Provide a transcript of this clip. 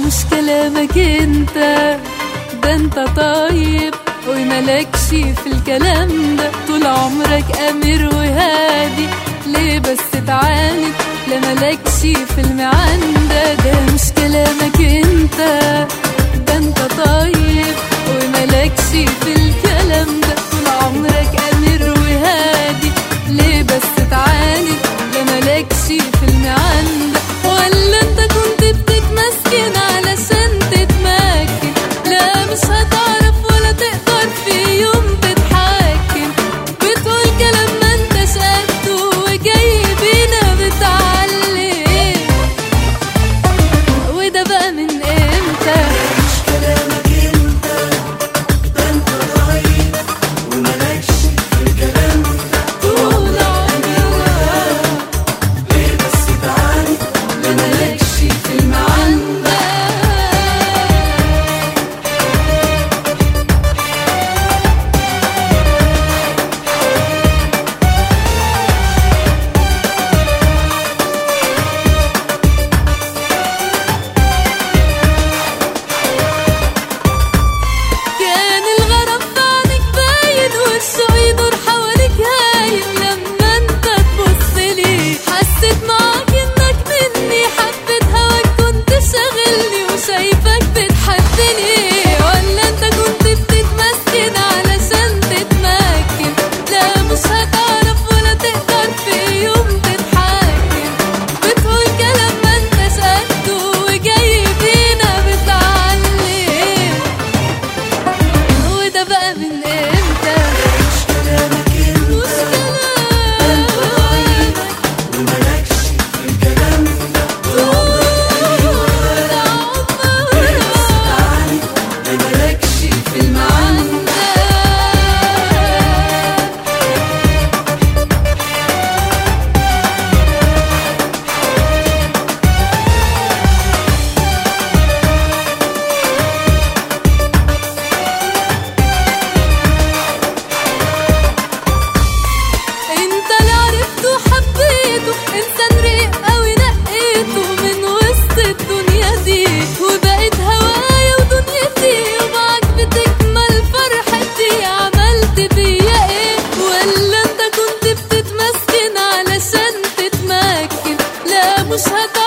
مش كلامك انت ده انت طيب وملكش في الكلام ده طول عمرك امير وهادي ليه بس تعاند لا ملكش في المعندة ده مش كلامك انت ده انت طيب وملكش في الكلام ده طول عمرك امير وهادي ليه بس تعاند لا ملكش في المعندة ولا انت كنت بتتمسكن علشان تتمكن لا مش هتعرف ولا تقدر في يوم تتحكم بتقول كلام ما انتش قده وجاي بينا بتعلم وده بقى من امتى كلامك انت ده انت ضعيف وملكش في الكلام ده طول عمرك ليه بس تعالي لا مالكش في المعندة كان الغرام في عينك باين والشوق يدور حواليك هايم لما انت تبص لي حسيت معاك انك مني حبيت هواك كنت شاغلني وشايفك بتحبني ولا انت كنت بتتمسكن علشان تتمكن لا مش هتعرف ولا تقدر في يوم تتحكم بتقول كلام ما انتش قده وجاي بينا بتعلم وده بقى من امتى كلامك انت مش كلامك وملكش في الكلام ده طول عمرك تعالي مالكش في المعندة انت اللي عرفته وحبيته انسان ريق قوي نقيته من وسط الدنيا دي وبقيت هوايا ودنيتي ومعاك بتكمل فرحتي عملت بيا ايه ولا انت كنت بتتمسكن علشان تتمكن لا مش هت